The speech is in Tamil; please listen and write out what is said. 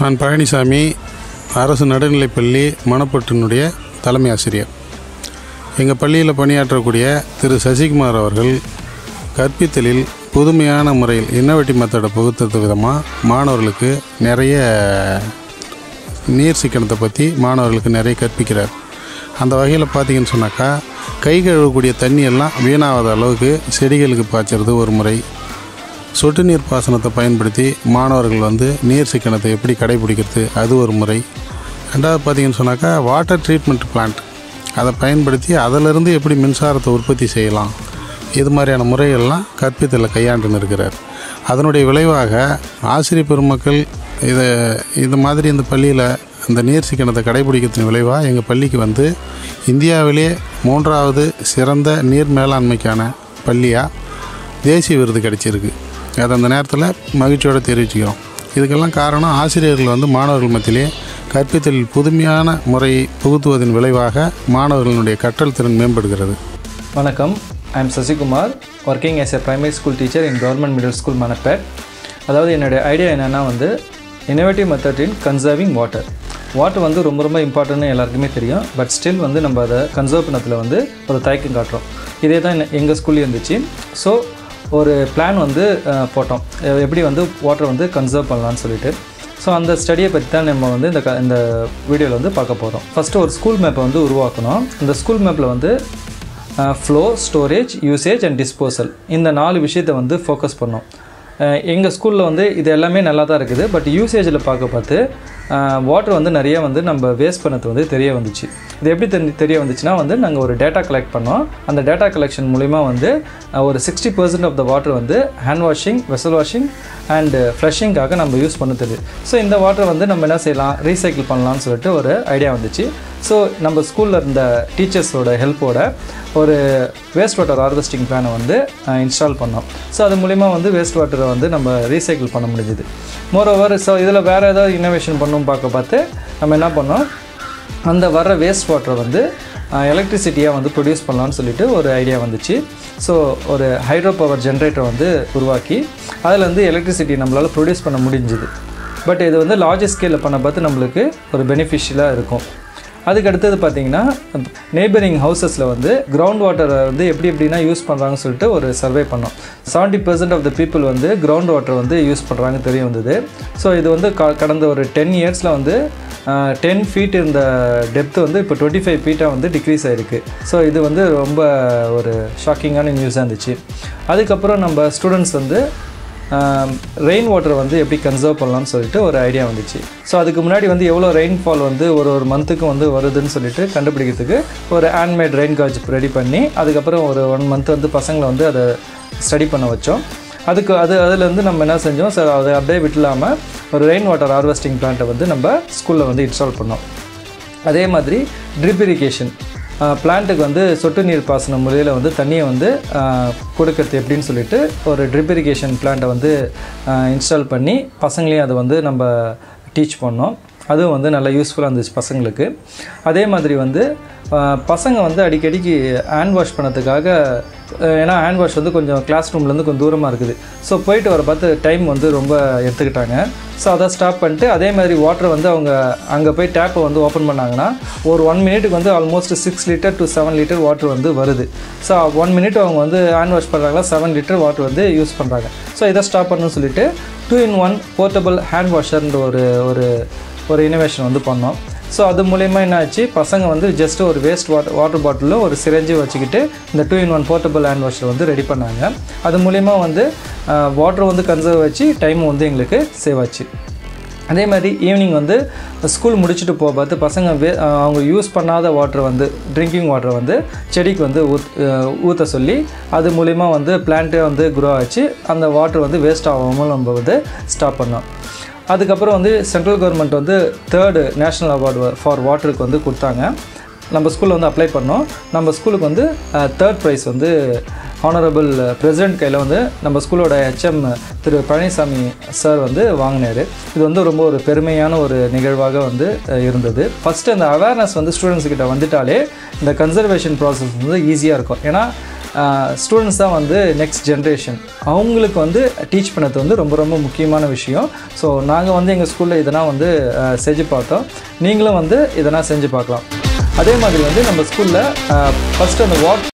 நான் பழனிசாமி அரசு நடுநிலைப்பள்ளி மணப்பட்டினுடைய தலைமை ஆசிரியர் எங்கள் பள்ளியில் பணியாற்றக்கூடிய திரு சசிகுமார் அவர்கள் கற்பித்தலில் புதுமையான முறையில் இன்னோவேட்டிவ் மெத்தடை புகுத்தது விதமாக மாணவர்களுக்கு நிறைய நீர் சிக்கனத்தை பற்றி மாணவர்களுக்கு நிறைய கற்பிக்கிறார் அந்த வகையில் பார்த்தீங்கன்னு சொன்னாக்கா கை கழுவக்கூடிய தண்ணி எல்லாம் வீணாகாத அளவுக்கு செடிகளுக்கு பாய்ச்சறது ஒரு முறை சொட்டு நீர் பாசனத்தை பயன்படுத்தி மாணவர்கள் வந்து நீர் சிக்கனத்தை எப்படி கடைபிடிக்கிறது அது ஒரு முறை ரெண்டாவது பார்த்தீங்கன்னு சொன்னாக்கா வாட்டர் ட்ரீட்மெண்ட் பிளான்ட் அதை பயன்படுத்தி அதிலிருந்து எப்படி மின்சாரத்தை உற்பத்தி செய்யலாம் இது மாதிரியான முறைகள்லாம் கற்பித்தலில் கையாண்டுன்னு இருக்கிறார் அதனுடைய விளைவாக ஆசிரியர் பெருமக்கள் இதை இந்த மாதிரி இந்த பள்ளியில் இந்த நீர் சிக்கனத்தை கடைபிடிக்கிறதின் விளைவாக எங்கள் பள்ளிக்கு வந்து இந்தியாவிலே மூன்றாவது சிறந்த நீர் மேலாண்மைக்கான பள்ளியாக தேசிய விருது கிடைச்சிருக்கு அதை அந்த நேரத்தில் மகிழ்ச்சியோடு தெரிவிச்சுக்கிறோம் இதுக்கெல்லாம் காரணம் ஆசிரியர்கள் வந்து மாணவர்கள் மத்தியிலே கற்பித்தலில் புதுமையான முறையை புகுத்துவதன் விளைவாக மாணவர்களுடைய கற்றல் திறன் மேம்படுகிறது வணக்கம் I am Sasikumar working as a primary school teacher in government middle school Manapet அதாவது என்னுடைய ஐடியா என்னென்னா வந்து innovative method in conserving water water வந்து ரொம்ப ரொம்ப இம்பார்ட்டன்ட்னு எல்லாருக்குமே தெரியும் பட் ஸ்டில் வந்து நம்ம அதை கன்சர்வ் பண்ணத்தில் வந்து ஒரு தயக்கம் காட்டுறோம் இதே தான் எங்கள் ஸ்கூல்லேயும் இருந்துச்சு ஸோ ஒரு பிளான் வந்து அஹ், போட்டோம் எ- எப்படி வந்து வாட்டர் வந்து கன்சர்வ் பண்ணலாம்னு சொல்லிட்டு ஸோ அந்த ஸ்டடியை பற்றி தான் நம்ம வந்து இந்த க இந்த வீடியோவில் வந்து பார்க்க போகிறோம் ஃபஸ்ட்டு ஒரு ஸ்கூல் மேப்பை வந்து உருவாக்கணும் இந்த ஸ்கூல் மேப்பில் வந்து flow storage usage and disposal இந்த நாலு விஷயத்தை வந்து ஃபோக்கஸ் பண்ணோம் எங்கள் ஸ்கூலில் வந்து இது எல்லாமே நல்லா தான் இருக்குது பட் யூசேஜில் பார்க்க பார்த்து வாட்டர் வந்து நிறைய வந்து நம்ம வேஸ்ட் பண்ணது வந்து தெரிய வந்துச்சு இது எப்படி தெரி தெரிய வந்துச்சுன்னா வந்து நாங்கள் ஒரு டேட்டா கலெக்ட் பண்ணோம் அந்த டேட்டா கலெக்ஷன் மூலிமா வந்து அஹ், ஒரு sixty percent of the water வந்து hand washing vessel washing and ஃப்ளஷிங்காக நம்ம யூஸ் பண்ணுறது ஸோ இந்த வாட்டர் வந்து நம்ம என்ன செய்யலாம் ரீசைக்கிள் பண்ணலாம்னு சொல்லிட்டு ஒரு ஐடியா வந்துச்சு ஸோ நம்ம ஸ்கூலில் இருந்த டீச்சர்ஸோட ஹெல்ப்போட ஒரு வேஸ்ட் வாட்டர் ஹார்வெஸ்டிங் பிளானை வந்து இன்ஸ்டால் பண்ணோம் ஸோ அது மூலிமா வந்து வேஸ்ட் வாட்டரை வந்து நம்ம ரீசைக்கிள் பண்ண முடிஞ்சுது மோரோவர் ஸோ இதில் வேறு ஏதாவது இன்னோவேஷன் பண்ணணும் பார்க்க பார்த்து நம்ம என்ன பண்ணோம் அந்த வர்ற வேஸ்ட் வாட்டரை வந்து எலக்ட்ரிசிட்டியாக வந்து ப்ரொடியூஸ் பண்ணலாம்னு சொல்லிட்டு ஒரு ஐடியா வந்துச்சு ஸோ ஒரு ஹைட்ரோ பவர் ஜென்ரேட்டர் வந்து உருவாக்கி அதில் வந்து எலக்ட்ரிசிட்டி நம்மளால் ப்ரொடியூஸ் பண்ண முடிஞ்சுது பட் இது வந்து லார்ஜ் ஸ்கேலில் பண்ண பார்த்து நம்மளுக்கு ஒரு பெனிஃபிஷியலாக இருக்கும் அதுக்கு அடுத்தது பார்த்தீங்கன்னா நெய்பரிங் ஹவுசஸில் வந்து கிரவுண்ட் வாட்டரை வந்து எப்படி எப்படின்னா யூஸ் பண்ணுறாங்கன்னு சொல்லிட்டு ஒரு சர்வே பண்ணோம் seventy percent of the people வந்து கிரவுண்ட் வாட்டர் வந்து யூஸ் பண்ணுறாங்க தெரிய வந்தது ஸோ இது வந்து க- கடந்த ஒரு டென் இயர்ஸில் வந்து டென் ஃபீட் இருந்த டெப்த் வந்து இப்போ டுவெண்ட்டி ஃபைவ் ஃபீட்டாக வந்து டிக்ரீஸ் ஆகிருக்கு ஸோ இது வந்து ரொம்ப ஒரு ஷாக்கிங்கான நியூஸாக இருந்துச்சு அதுக்கப்புறம் நம்ம ஸ்டூடெண்ட்ஸ் வந்து ரெயின் வாட்டரை வந்து எப்படி கன்சர்வ் பண்ணலாம்னு சொல்லிட்டு ஒரு ஐடியா வந்துச்சு ஸோ அதுக்கு முன்னாடி வந்து எவ்வளோ ரெயின்ஃபால் வந்து ஒரு ஒரு மந்த்துக்கும் வந்து வருதுன்னு சொல்லிட்டு கண்டுபிடிக்கிறதுக்கு ஒரு ஹேண்ட்மேட் ரெயின் காஜ் ரெடி பண்ணி அதுக்கப்புறம் ஒரு ஒன் மந்த் வந்து பசங்களை வந்து அதை ஸ்டடி பண்ண வச்சோம் அதுக்கு அது அதுலேருந்து நம்ம என்ன செஞ்சோம் சார் அதை அப்படியே விட்டுலாமல் ஒரு ரெயின் வாட்டர் ஹார்வெஸ்டிங் பிளான்ட்டை வந்து நம்ம ஸ்கூலில் வந்து இன்ஸ்டால் பண்ணோம் அதே மாதிரி ட்ரிப் இரிகேஷன் பிளான்ட்டுக்கு வந்து சொட்டு நீர் பாசன முறையில் வந்து தண்ணியை வந்து ஆஹ், கொடுக்கறது எப்படின்னு சொல்லிட்டு ஒரு ட்ரிப் இரிகேஷன் பிளான்ட்டை வந்து இன்ஸ்டால் பண்ணி பசங்களையும் அதை வந்து நம்ம டீச் பண்ணோம் அதுவும் வந்து நல்லா யூஸ்ஃபுல்லாக இருந்துச்சு பசங்களுக்கு அதே மாதிரி வந்து ஆஹ், பசங்க வந்து அடிக்கடிக்கு ஹேண்ட் வாஷ் பண்ணதுக்காக அஹ், ஏன்னா ஹேண்ட் வாஷ் வந்து கொஞ்சம் கிளாஸ் ரூம்லேருந்து கொஞ்சம் தூரமாக இருக்குது ஸோ போயிட்டு வர பார்த்து டைம் வந்து ரொம்ப எடுத்துக்கிட்டாங்க ஸோ அதை ஸ்டாப் பண்ணிட்டு அதே மாதிரி வாட்டர் வந்து அவங்க அங்கே போய் டேப்பை வந்து ஓப்பன் பண்ணாங்கன்னா ஒரு ஒன் மினிட்டுக்கு வந்து almost six litre to seven litre water வந்து வருது ஸோ ஒன் மினிட் அவங்க வந்து ஹேண்ட் வாஷ் பண்ணுறாங்களா செவன் லிட்டர் வாட்டர் வந்து யூஸ் பண்ணுறாங்க ஸோ இதை ஸ்டாப் பண்ணணும்னு சொல்லிட்டு two in one portable hand வாஷர்ன்ற ஒரு ஒரு ஒரு இனோவேஷன் வந்து பண்ணோம் ஸோ அது மூலயமா என்ன ஆச்சு பசங்க வந்து ஜஸ்ட் ஒரு வேஸ்ட் வாட்டர் வாட்டர் பாட்டிலும் ஒரு சிரஞ்சு வச்சுக்கிட்டு இந்த two in one portable hand washer வந்து ரெடி பண்ணாங்க அது மூலயமா வந்து வாட்டர் வந்து கன்சர்வ் வச்சு டைம் வந்து எங்களுக்கு சேவ் ஆச்சு அதே மாதிரி ஈவினிங் வந்து ஸ்கூல் முடிச்சுட்டு போக பார்த்து பசங்க வே அஹ் அவங்க யூஸ் பண்ணாத வாட்டர் வந்து ட்ரிங்கிங் வாட்டர் வந்து செடிக்கு வந்து ஊத் ஊற்ற சொல்லி அது மூலிமா வந்து பிளான்ட்டே வந்து க்ரோ ஆச்சு அந்த வாட்டர் வந்து வேஸ்ட் ஆகாமல் நம்ம வந்து ஸ்டாப் பண்ணோம் அதுக்கப்புறம் வந்து சென்ட்ரல் கவர்மெண்ட் வந்து தேர்டு நேஷ்னல் அவார்டு ஃபார் வாட்டருக்கு வந்து கொடுத்தாங்க நம்ம ஸ்கூலில் வந்து அப்ளை பண்ணோம் நம்ம ஸ்கூலுக்கு வந்து தேர்ட் ப்ரைஸ் வந்து ஹானரபிள் பிரசிடென்ட் கையில் வந்து நம்ம ஸ்கூலோட ஹெச்எம் திரு பழனிசாமி சார் வந்து வாங்கினார் இது வந்து ரொம்ப ஒரு பெருமையான ஒரு நிகழ்வாக வந்து அஹ், இருந்தது ஃபஸ்ட்டு அந்த அவேர்னஸ் வந்து ஸ்டூடெண்ட்ஸ் கிட்ட வந்துட்டாலே இந்த கன்சர்வேஷன் ப்ராசஸ் வந்து ஈஸியாக இருக்கும் ஏன்னா ஸ்டூடெண்ட்ஸ் தான் வந்து நெக்ஸ்ட் ஜென்ரேஷன் அவங்களுக்கு வந்து டீச் பண்ணது வந்து ரொம்ப ரொம்ப முக்கியமான விஷயம் ஸோ நாங்கள் வந்து எங்கள் ஸ்கூலில் இதெல்லாம் வந்து அஹ், செஞ்சு பார்த்தோம் நீங்களும் வந்து இதெல்லாம் செஞ்சு பார்க்கலாம் அதே மாதிரி வந்து நம்ம ஸ்கூலில் ஃபஸ்ட்டு அந்த வாட்